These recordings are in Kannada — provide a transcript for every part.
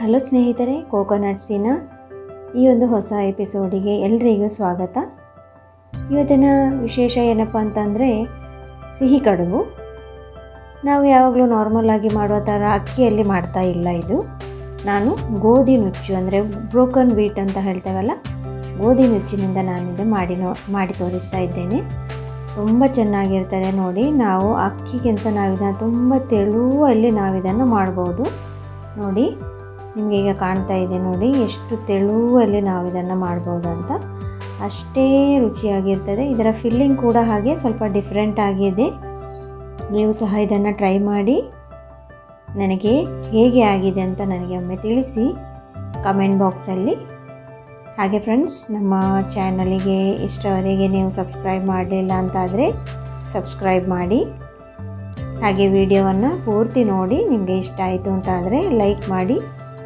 ಹಲೋ ಸ್ನೇಹಿತರೆ ಕೋಕೋನಟ್ಸಿನ ಈ ಒಂದು ಹೊಸ ಎಪಿಸೋಡಿಗೆ ಎಲ್ರಿಗೂ ಸ್ವಾಗತ ಇವತ್ತಿನ ವಿಶೇಷ ಏನಪ್ಪ ಅಂತಂದರೆ ಸಿಹಿ ಕಡುಬು ನಾವು ಯಾವಾಗಲೂ ನಾರ್ಮಲ್ ಆಗಿ ಮಾಡೋ ಥರ ಅಕ್ಕಿಯಲ್ಲಿ ಮಾಡ್ತಾ ಇಲ್ಲ ಇದು ನಾನು ಗೋಧಿ ನುಚ್ಚು ಅಂದರೆ ಬ್ರೋಕನ್ ವೀಟ್ ಅಂತ ಹೇಳ್ತೇವಲ್ಲ ಗೋಧಿ ನುಚ್ಚಿನಿಂದ ನಾನಿದು ಮಾಡಿ ನೋ ಮಾಡಿ ತೋರಿಸ್ತಾ ಇದ್ದೇನೆ ತುಂಬ ಚೆನ್ನಾಗಿರ್ತದೆ ನೋಡಿ ನಾವು ಅಕ್ಕಿಗಿಂತ ನಾವಿದನ್ನು ತುಂಬ ತೆಳುವಲ್ಲಿ ನಾವಿದನ್ನು ಮಾಡ್ಬೋದು ನೋಡಿ ನಿಮಗೆ ಈಗ ಕಾಣ್ತಾ ಇದೆ ನೋಡಿ ಎಷ್ಟು ತೆಳುವಲ್ಲಿ ನಾವು ಇದನ್ನು ಮಾಡ್ಬೋದು ಅಂತ ಅಷ್ಟೇ ರುಚಿಯಾಗಿರ್ತದೆ ಇದರ ಫಿಲ್ಲಿಂಗ್ ಕೂಡ ಹಾಗೆ ಸ್ವಲ್ಪ ಡಿಫ್ರೆಂಟ್ ಆಗಿದೆ ನೀವು ಸಹ ಇದನ್ನು ಟ್ರೈ ಮಾಡಿ ನನಗೆ ಹೇಗೆ ಆಗಿದೆ ಅಂತ ನನಗೆ ಒಮ್ಮೆ ತಿಳಿಸಿ ಕಮೆಂಟ್ ಬಾಕ್ಸಲ್ಲಿ ಹಾಗೆ ಫ್ರೆಂಡ್ಸ್ ನಮ್ಮ ಚಾನಲಿಗೆ ಇಷ್ಟವರೆಗೆ ನೀವು ಸಬ್ಸ್ಕ್ರೈಬ್ ಮಾಡಲಿಲ್ಲ ಅಂತಾದರೆ ಸಬ್ಸ್ಕ್ರೈಬ್ ಮಾಡಿ ಹಾಗೆ ವಿಡಿಯೋವನ್ನು ಪೂರ್ತಿ ನೋಡಿ ನಿಮಗೆ ಇಷ್ಟ ಆಯಿತು ಅಂತಾದರೆ ಲೈಕ್ ಮಾಡಿ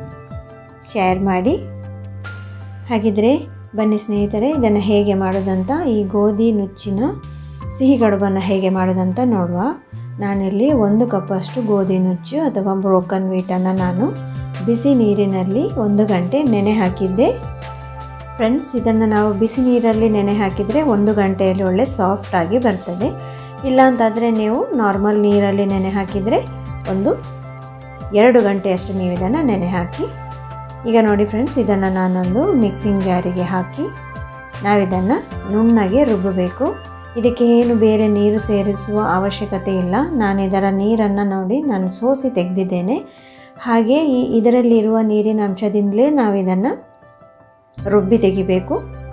ಶೇರ್ ಮಾಡಿ ಹಾಗಿದ್ರೆ ಬನ್ನಿ ಸ್ನೇಹಿತರೆ ಇದನ್ನು ಹೇಗೆ ಮಾಡೋದಂತ ಈ ಗೋಧಿ ನುಚ್ಚಿನ ಸಿಹಿ ಕಡುಬನ್ನು ಹೇಗೆ ಮಾಡೋದಂತ ನೋಡುವ ನಾನಿಲ್ಲಿ ಒಂದು ಕಪ್ಪಷ್ಟು ಗೋಧಿ ನುಚ್ಚು ಅಥವಾ ಬ್ರೋಕನ್ ವೀಟನ್ನು ನಾನು ಬಿಸಿ ನೀರಿನಲ್ಲಿ ಒಂದು ಗಂಟೆ ನೆನೆ ಹಾಕಿದ್ದೆ ಫ್ರೆಂಡ್ಸ್ ಇದನ್ನು ನಾವು ಬಿಸಿ ನೀರಲ್ಲಿ ನೆನೆ ಹಾಕಿದರೆ ಒಂದು ಗಂಟೆಯಲ್ಲಿ ಒಳ್ಳೆ ಸಾಫ್ಟಾಗಿ ಬರ್ತದೆ ಇಲ್ಲಾಂತಾದರೆ ನೀವು ನಾರ್ಮಲ್ ನೀರಲ್ಲಿ ನೆನೆ ಹಾಕಿದರೆ ಒಂದು ಎರಡು ಗಂಟೆಯಷ್ಟು ನೀವು ಇದನ್ನು ನೆನೆ ಹಾಕಿ ಈಗ ನೋಡಿ ಫ್ರೆಂಡ್ಸ್ ಇದನ್ನು ನಾನೊಂದು ಮಿಕ್ಸಿಂಗ್ ಜಾರಿಗೆ ಹಾಕಿ ನಾವಿದನ್ನು ನುಣ್ಣಗೆ ರುಬ್ಬಬೇಕು ಇದಕ್ಕೆ ಏನು ಬೇರೆ ನೀರು ಸೇರಿಸುವ ಅವಶ್ಯಕತೆ ಇಲ್ಲ ನಾನು ಇದರ ನೀರನ್ನು ನೋಡಿ ನಾನು ಸೋಸಿ ತೆಗೆದಿದ್ದೇನೆ ಹಾಗೆ ಈ ಇದರಲ್ಲಿರುವ ನೀರಿನ ಅಂಶದಿಂದಲೇ ನಾವು ಇದನ್ನು ರುಬ್ಬಿ ತೆಗಿಬೇಕು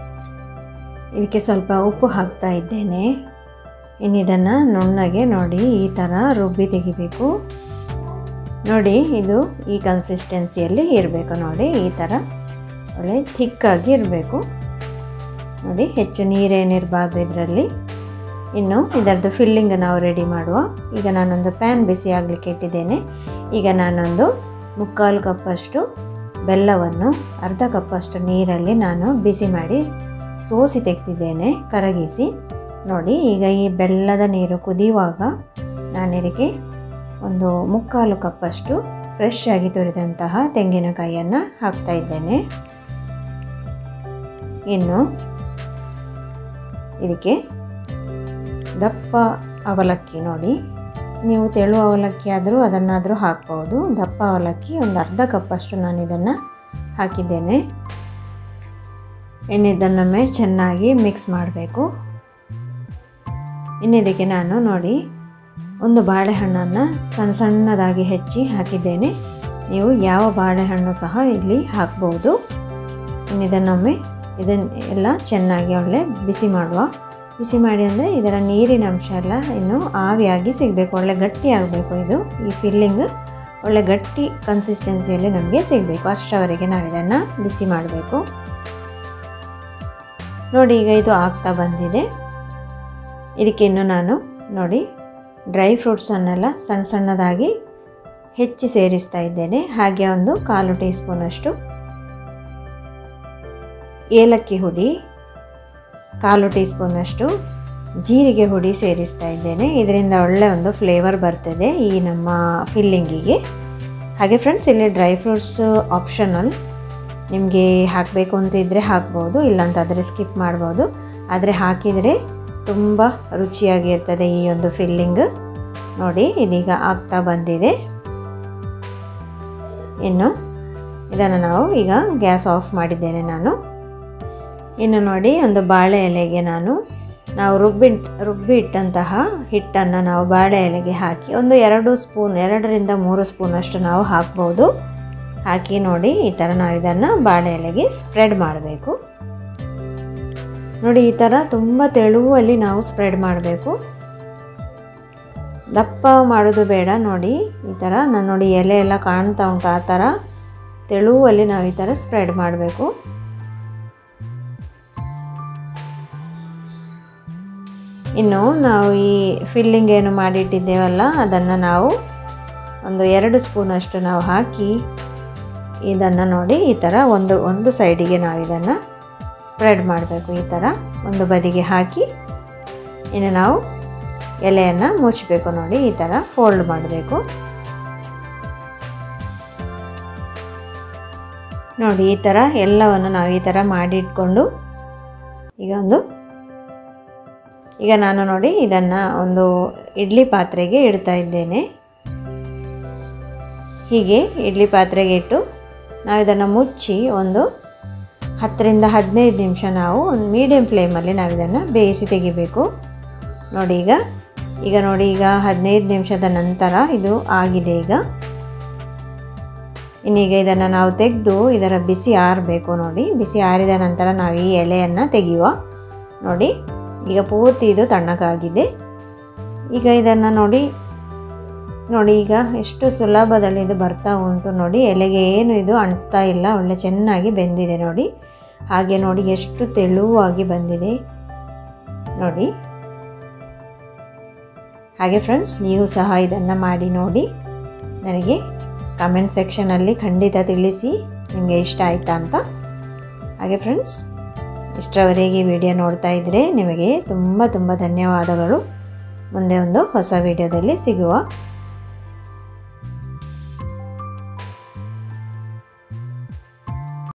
ಇದಕ್ಕೆ ಸ್ವಲ್ಪ ಉಪ್ಪು ಹಾಕ್ತಾ ಇದ್ದೇನೆ ಇನ್ನಿದನ್ನು ನುಣ್ಣಗೆ ನೋಡಿ ಈ ಥರ ರುಬ್ಬಿ ತೆಗಿಬೇಕು ನೋಡಿ ಇದು ಈ ಕನ್ಸಿಸ್ಟೆನ್ಸಿಯಲ್ಲಿ ಇರಬೇಕು ನೋಡಿ ಈ ಥರ ಒಳ್ಳೆ ಥಿಕ್ಕಾಗಿ ಇರಬೇಕು ನೋಡಿ ಹೆಚ್ಚು ನೀರೇನಿರಬಾರ್ದು ಇದರಲ್ಲಿ ಇನ್ನು ಇದರದ್ದು ಫಿಲ್ಲಿಂಗ್ ನಾವು ರೆಡಿ ಮಾಡುವ ಈಗ ನಾನೊಂದು ಪ್ಯಾನ್ ಬಿಸಿ ಆಗಲಿಕ್ಕೆ ಇಟ್ಟಿದ್ದೇನೆ ಈಗ ನಾನೊಂದು ಮುಕ್ಕಾಲು ಕಪ್ಪಷ್ಟು ಬೆಲ್ಲವನ್ನು ಅರ್ಧ ಕಪ್ಪಷ್ಟು ನೀರಲ್ಲಿ ನಾನು ಬಿಸಿ ಮಾಡಿ ಸೋಸಿ ತೆಗೆದಿದ್ದೇನೆ ಕರಗಿಸಿ ನೋಡಿ ಈಗ ಈ ಬೆಲ್ಲದ ನೀರು ಕುದಿಯುವಾಗ ನಾನಿದಕ್ಕೆ ಒಂದು ಮುಕ್ಕಾಲು ಕಪ್ಪಷ್ಟು ಫ್ರೆಶ್ ಆಗಿ ತುರಿದಂತಹ ತೆಂಗಿನಕಾಯಿಯನ್ನು ಹಾಕ್ತಾ ಇದ್ದೇನೆ ಇನ್ನು ಇದಕ್ಕೆ ದಪ್ಪ ಅವಲಕ್ಕಿ ನೋಡಿ ನೀವು ತೆಳು ಅವಲಕ್ಕಿ ಆದರೂ ಅದನ್ನಾದರೂ ಹಾಕ್ಬೋದು ದಪ್ಪ ಅವಲಕ್ಕಿ ಒಂದು ಅರ್ಧ ಕಪ್ಪಷ್ಟು ನಾನು ಇದನ್ನು ಹಾಕಿದ್ದೇನೆ ಇನ್ನು ಇದನ್ನೊಮ್ಮೆ ಚೆನ್ನಾಗಿ ಮಿಕ್ಸ್ ಮಾಡಬೇಕು ಇನ್ನು ಇದಕ್ಕೆ ನಾನು ನೋಡಿ ಒಂದು ಬಾಳೆಹಣ್ಣನ್ನು ಸಣ್ಣ ಸಣ್ಣದಾಗಿ ಹೆಚ್ಚಿ ಹಾಕಿದ್ದೇನೆ ನೀವು ಯಾವ ಬಾಳೆಹಣ್ಣು ಸಹ ಇಲ್ಲಿ ಹಾಕ್ಬೋದು ಇನ್ನು ಇದನ್ನೊಮ್ಮೆ ಇದನ್ನು ಎಲ್ಲ ಚೆನ್ನಾಗಿ ಒಳ್ಳೆ ಬಿಸಿ ಮಾಡುವ ಬಿಸಿ ಮಾಡಿ ಅಂದರೆ ಇದರ ನೀರಿನ ಅಂಶ ಎಲ್ಲ ಇನ್ನು ಆವಿಯಾಗಿ ಸಿಗಬೇಕು ಒಳ್ಳೆ ಗಟ್ಟಿ ಆಗಬೇಕು ಇದು ಈ ಫಿಲ್ಲಿಂಗ್ ಒಳ್ಳೆ ಗಟ್ಟಿ ಕನ್ಸಿಸ್ಟೆನ್ಸಿಯಲ್ಲಿ ನಮಗೆ ಸಿಗಬೇಕು ಅಷ್ಟರವರೆಗೆ ನಾವು ಇದನ್ನು ಬಿಸಿ ಮಾಡಬೇಕು ನೋಡಿ ಈಗ ಇದು ಆಗ್ತಾ ಬಂದಿದೆ ಇದಕ್ಕೆ ಇನ್ನು ನಾನು ನೋಡಿ ಡ್ರೈ ಫ್ರೂಟ್ಸನ್ನೆಲ್ಲ ಸಣ್ಣ ಸಣ್ಣದಾಗಿ ಹೆಚ್ಚಿ ಸೇರಿಸ್ತಾ ಇದ್ದೇನೆ ಹಾಗೆ ಒಂದು ಕಾಲು ಟೀ ಸ್ಪೂನಷ್ಟು ಏಲಕ್ಕಿ ಹುಡಿ ಕಾಲು ಟೀ ಸ್ಪೂನಷ್ಟು ಜೀರಿಗೆ ಹುಡಿ ಸೇರಿಸ್ತಾ ಇದ್ದೇನೆ ಇದರಿಂದ ಒಳ್ಳೆ ಒಂದು ಫ್ಲೇವರ್ ಬರ್ತದೆ ಈ ನಮ್ಮ ಫಿಲ್ಲಿಂಗಿಗೆ ಹಾಗೆ ಫ್ರೆಂಡ್ಸ್ ಇಲ್ಲಿ ಡ್ರೈ ಫ್ರೂಟ್ಸ್ ಆಪ್ಷನಲ್ ನಿಮಗೆ ಹಾಕಬೇಕು ಅಂತ ಇದ್ದರೆ ಹಾಕ್ಬೋದು ಇಲ್ಲಾಂತಾದರೆ ಸ್ಕಿಪ್ ಮಾಡ್ಬೋದು ಆದರೆ ಹಾಕಿದರೆ ತುಂಬ ರುಚಿಯಾಗಿರ್ತದೆ ಈ ಒಂದು ಫಿಲ್ಲಿಂಗ್ ನೋಡಿ ಇದೀಗ ಆಗ್ತಾ ಬಂದಿದೆ ಇನ್ನು ಇದನ್ನು ನಾವು ಈಗ ಗ್ಯಾಸ್ ಆಫ್ ಮಾಡಿದ್ದೇನೆ ನಾನು ಇನ್ನು ನೋಡಿ ಒಂದು ಬಾಳೆ ಎಲೆಗೆ ನಾನು ನಾವು ರುಬ್ಬಿ ರುಬ್ಬಿ ಇಟ್ಟಂತಹ ಹಿಟ್ಟನ್ನು ನಾವು ಬಾಳೆ ಎಲೆಗೆ ಹಾಕಿ ಒಂದು ಎರಡು ಸ್ಪೂನ್ ಎರಡರಿಂದ ಮೂರು ಸ್ಪೂನಷ್ಟು ನಾವು ಹಾಕ್ಬೋದು ಹಾಕಿ ನೋಡಿ ಈ ಥರ ನಾವು ಇದನ್ನು ಬಾಳೆ ಎಲೆಗೆ ಸ್ಪ್ರೆಡ್ ಮಾಡಬೇಕು ನೋಡಿ ಈ ಥರ ತುಂಬ ತೆಳುವಲ್ಲಿ ನಾವು ಸ್ಪ್ರೆಡ್ ಮಾಡಬೇಕು ದಪ್ಪ ಮಾಡೋದು ಬೇಡ ನೋಡಿ ಈ ಥರ ನಾನು ನೋಡಿ ಎಲೆ ಎಲ್ಲ ಕಾಣ್ತಾ ಉಂಟು ಆ ಥರ ತೆಳುವಲ್ಲಿ ನಾವು ಈ ಥರ ಸ್ಪ್ರೆಡ್ ಮಾಡಬೇಕು ಇನ್ನು ನಾವು ಈ ಫಿಲ್ಲಿಂಗ್ ಏನು ಮಾಡಿಟ್ಟಿದ್ದೇವಲ್ಲ ಅದನ್ನು ನಾವು ಒಂದು ಎರಡು ಸ್ಪೂನಷ್ಟು ನಾವು ಹಾಕಿ ಇದನ್ನು ನೋಡಿ ಈ ಥರ ಒಂದು ಒಂದು ಸೈಡಿಗೆ ನಾವು ಇದನ್ನು ಸ್ಪ್ರೆಡ್ ಮಾಡಬೇಕು ಈ ಥರ ಒಂದು ಬದಿಗೆ ಹಾಕಿ ಇನ್ನು ನಾವು ಎಲೆಯನ್ನು ಮುಚ್ಚಬೇಕು ನೋಡಿ ಈ ಥರ ಫೋಲ್ಡ್ ಮಾಡಬೇಕು ನೋಡಿ ಈ ಥರ ಎಲ್ಲವನ್ನು ನಾವು ಈ ಥರ ಮಾಡಿಟ್ಕೊಂಡು ಈಗ ಒಂದು ಈಗ ನಾನು ನೋಡಿ ಇದನ್ನು ಒಂದು ಇಡ್ಲಿ ಪಾತ್ರೆಗೆ ಇಡ್ತಾ ಇದ್ದೇನೆ ಹೀಗೆ ಇಡ್ಲಿ ಪಾತ್ರೆಗೆ ಇಟ್ಟು ನಾವು ಇದನ್ನು ಮುಚ್ಚಿ ಒಂದು ಹತ್ತರಿಂದ ಹದಿನೈದು ನಿಮಿಷ ನಾವು ಒಂದು ಮೀಡಿಯಮ್ ಫ್ಲೇಮಲ್ಲಿ ನಾವು ಇದನ್ನು ಬೇಯಿಸಿ ತೆಗಿಬೇಕು ನೋಡಿ ಈಗ ಈಗ ನೋಡಿ ಈಗ ಹದಿನೈದು ನಿಮಿಷದ ನಂತರ ಇದು ಆಗಿದೆ ಈಗ ಇನ್ನೀಗ ಇದನ್ನು ನಾವು ತೆಗೆದು ಇದರ ಬಿಸಿ ಆರಬೇಕು ನೋಡಿ ಬಿಸಿ ಆರಿದ ನಂತರ ನಾವು ಈ ಎಲೆಯನ್ನು ತೆಗೆಯುವ ನೋಡಿ ಈಗ ಪೂರ್ತಿ ಇದು ತಣ್ಣಗಾಗಿದೆ ಈಗ ಇದನ್ನು ನೋಡಿ ನೋಡಿ ಈಗ ಎಷ್ಟು ಸುಲಭದಲ್ಲಿ ಇದು ಬರ್ತಾ ಉಂಟು ನೋಡಿ ಎಲೆಗೆ ಏನು ಇದು ಅಂಟ್ತಾ ಇಲ್ಲ ಒಳ್ಳೆ ಚೆನ್ನಾಗಿ ಬೆಂದಿದೆ ನೋಡಿ ಹಾಗೆ ನೋಡಿ ಎಷ್ಟು ತೆಳುವಾಗಿ ಬಂದಿದೆ ನೋಡಿ ಹಾಗೆ ಫ್ರೆಂಡ್ಸ್ ನೀವು ಸಹ ಇದನ್ನು ಮಾಡಿ ನೋಡಿ ನನಗೆ ಕಮೆಂಟ್ ಸೆಕ್ಷನಲ್ಲಿ ಖಂಡಿತ ತಿಳಿಸಿ ನಿಮಗೆ ಇಷ್ಟ ಆಯಿತಾ ಅಂತ ಹಾಗೆ ಫ್ರೆಂಡ್ಸ್ ಇಷ್ಟರವರೆಗೆ ವಿಡಿಯೋ ನೋಡ್ತಾ ಇದ್ದರೆ ನಿಮಗೆ ತುಂಬ ತುಂಬ ಧನ್ಯವಾದಗಳು ಮುಂದೆ ಒಂದು ಹೊಸ ವಿಡಿಯೋದಲ್ಲಿ ಸಿಗುವ